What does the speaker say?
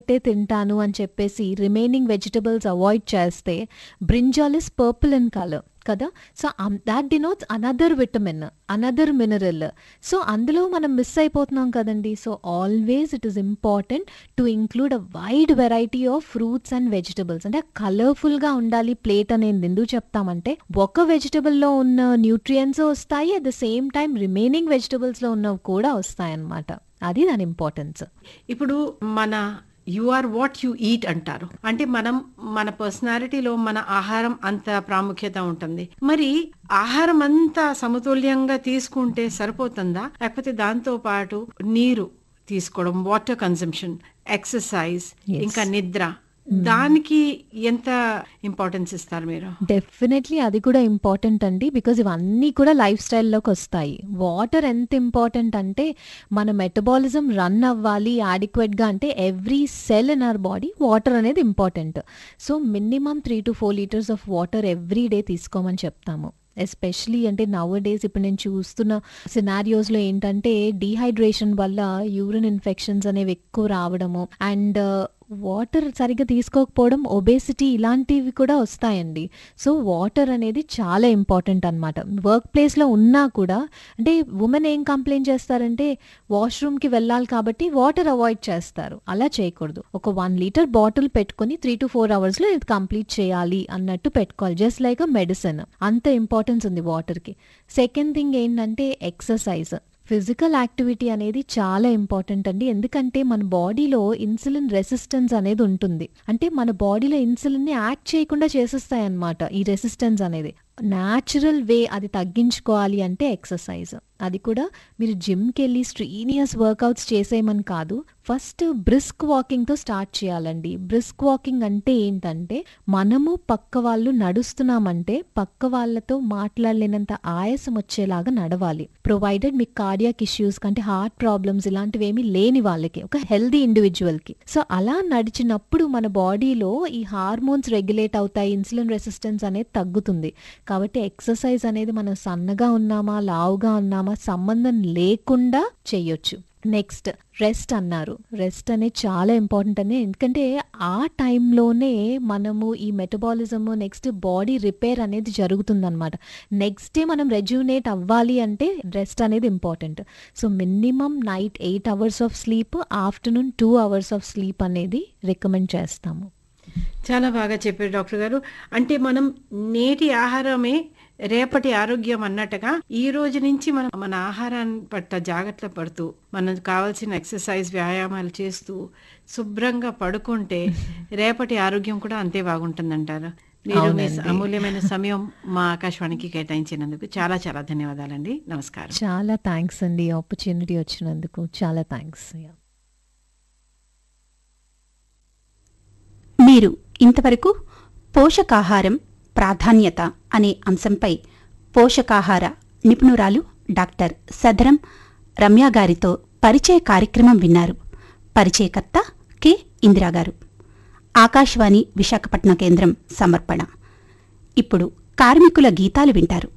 క్యారెట్టే తింటాను అని చెప్పేసి రిమైనింగ్ వెజిటబుల్స్ అవాయిడ్ చేస్తే brinjal is purple in colour కదా so that denotes another vitamin another mineral so అందులో మనం మిస్ అయిపోతున్నాం కదండి so always it is important to include a wide variety of fruits and vegetables అంటే కలర్ఫుల్గా ఉండాలి plate అనేది ఎందుకు చెప్తామంటే ఒక వెజిటబుల్లో ఉన్న న్యూట్రియంట్స్ వస్తాయి at the same time remaining వెజిటబుల్స్లో ఉన్నవి కూడా వస్తాయి అన్నమాట అది దాని ఇంపార్టెన్స్ ఇప్పుడు మన you are what you eat అంటారు అంటే మనం మన పర్సనాలిటీలో మన ఆహారం అంత ప్రాముఖ్యత ఉంటుంది మరి ఆహారం అంతా సమతుల్యంగా తీసుకుంటే సరిపోతుందా లేకపోతే దాంతో పాటు నీరు తీసుకోవడం వాటర్ కన్సంప్షన్ ఎక్సర్సైజ్ Yes. ఇంకా నిద్ర దానికి ఎంత ఇంపార్టెన్స్ ఇస్తారు మీరు డెఫినెట్లీ అది కూడా ఇంపార్టెంట్ అండి బికాజ్ ఇవన్నీ కూడా లైఫ్ స్టైల్లోకి వస్తాయి వాటర్ ఎంత ఇంపార్టెంట్ అంటే మన మెటబాలిజం రన్ అవ్వాలి యాడిక్వేట్గా అంటే every cell in our body water అనేది important so minimum three to four litres of water every day తీసుకోమని చెప్తాము ఎస్పెషలీ అంటే నవ్ డేస్ ఇప్పుడు నేను చూస్తున్న సినారియోస్లో ఏంటంటే డీహైడ్రేషన్ వల్ల యూరిన్ ఇన్ఫెక్షన్స్ అనేవి ఎక్కువ రావడము అండ్ వాటర్ సరిగ్గా తీసుకోకపోవడం ఒబేసిటీ ఇలాంటివి కూడా వస్తాయండి సో వాటర్ అనేది చాలా ఇంపార్టెంట్ అనమాట వర్క్ ప్లేస్లో ఉన్నా కూడా అంటే ఉమెన్ ఏం కంప్లైంట్ చేస్తారంటే వాష్రూమ్కి వెళ్ళాలి కాబట్టి వాటర్ అవాయిడ్ చేస్తారు అలా చేయకూడదు ఒక వన్ లీటర్ బాటిల్ పెట్టుకొని త్రీ టు ఫోర్ అవర్స్లో ఇది కంప్లీట్ చేయాలి అన్నట్టు పెట్టుకోవాలి జస్ట్ లైక్ అ మెడిసిన్ అంత ఇంపార్టెన్స్ ఉంది వాటర్కి సెకండ్ థింగ్ ఏంటంటే ఎక్సర్సైజ్ ఫిజికల్ యాక్టివిటీ అనేది చాలా ఇంపార్టెంట్ అండి ఎందుకంటే మన బాడీలో ఇన్సులిన్ రెసిస్టెన్స్ అనేది ఉంటుంది అంటే మన బాడీలో ఇన్సులిన్ని యాక్ట్ చేయకుండా చేసేస్తాయి అన్నమాట ఈ రెసిస్టెన్స్ అనేది న్యాచురల్ వే అది తగ్గించుకోవాలి అంటే ఎక్సర్సైజ్ అది కూడా మీరు జిమ్కి వెళ్ళి స్ట్రీనియస్ వర్కౌట్స్ చేసేయమని కాదు ఫస్ట్ బ్రిస్క్ వాకింగ్తో స్టార్ట్ చేయాలండి బ్రిస్క్ వాకింగ్ అంటే ఏంటంటే మనము పక్క వాళ్ళు నడుస్తున్నామంటే పక్క వాళ్ళతో మాట్లాడలేనంత ఆయాసం వచ్చేలాగా నడవాలి ప్రొవైడెడ్ మీకు కార్డియాక్ ఇష్యూస్ కంటే హార్ట్ ప్రాబ్లమ్స్ ఇలాంటివి ఏమీ లేని వాళ్ళకి ఒక హెల్దీ ఇండివిజువల్కి సో అలా నడిచినప్పుడు మన బాడీలో ఈ హార్మోన్స్ రెగ్యులేట్ అవుతాయి ఇన్సులిన్ రెసిస్టెన్స్ అనేది తగ్గుతుంది కాబట్టి ఎక్సర్సైజ్ అనేది మనం సన్నగా ఉన్నామా లావుగా ఉన్నామా సంబంధం లేకుండా చేయొచ్చు నెక్స్ట్ రెస్ట్ అన్నారు రెస్ట్ అనేది చాలా ఇంపార్టెంట్ అని ఎందుకంటే ఆ టైంలోనే మనము ఈ మెటబాలిజము నెక్స్ట్ బాడీ రిపేర్ అనేది జరుగుతుందన్నమాట నెక్స్ట్ డే మనం రెజ్యూనేట్ అవ్వాలి అంటే రెస్ట్ అనేది important so minimum night eight hours of sleep afternoon two hours of sleep అనేది రికమెండ్ చేస్తాము చాలా బాగా చెప్పారు డాక్టర్ గారు అంటే మనం నేటి ఆహారమే రేపటి ఆరోగ్యం అన్నట్టుగా ఈ రోజు నుంచి మనం మన ఆహారాన్ని పట్ల జాగ్రత్త పడుతూ మనకు కావాల్సిన ఎక్సర్సైజ్ వ్యాయామాలు చేస్తూ శుభ్రంగా పడుకుంటే రేపటి ఆరోగ్యం కూడా అంతే బాగుంటుందంటారు మీరు మీ అవునండి. అమూల్యమైన సమయం మా ఆకాశవాణికి కేటాయించినందుకు చాలా చాలా ధన్యవాదాలండి నమస్కారం చాలా థ్యాంక్స్ అండి ఆపర్చునిటీ వచ్చినందుకు చాలా థ్యాంక్స్ మీరు ఇంతవరకు పోషకాహారం ప్రాధాన్యత అనే అంశంపై పోషకాహార నిపుణురాలు డాక్టర్ సదరం రమ్య గారితో పరిచయ కార్యక్రమం విన్నారు పరిచయకర్త కె ఇందిరాగారు ఆకాశవాణి విశాఖపట్నం కేంద్రం సమర్పణ ఇప్పుడు కార్మికుల గీతాలు వింటారు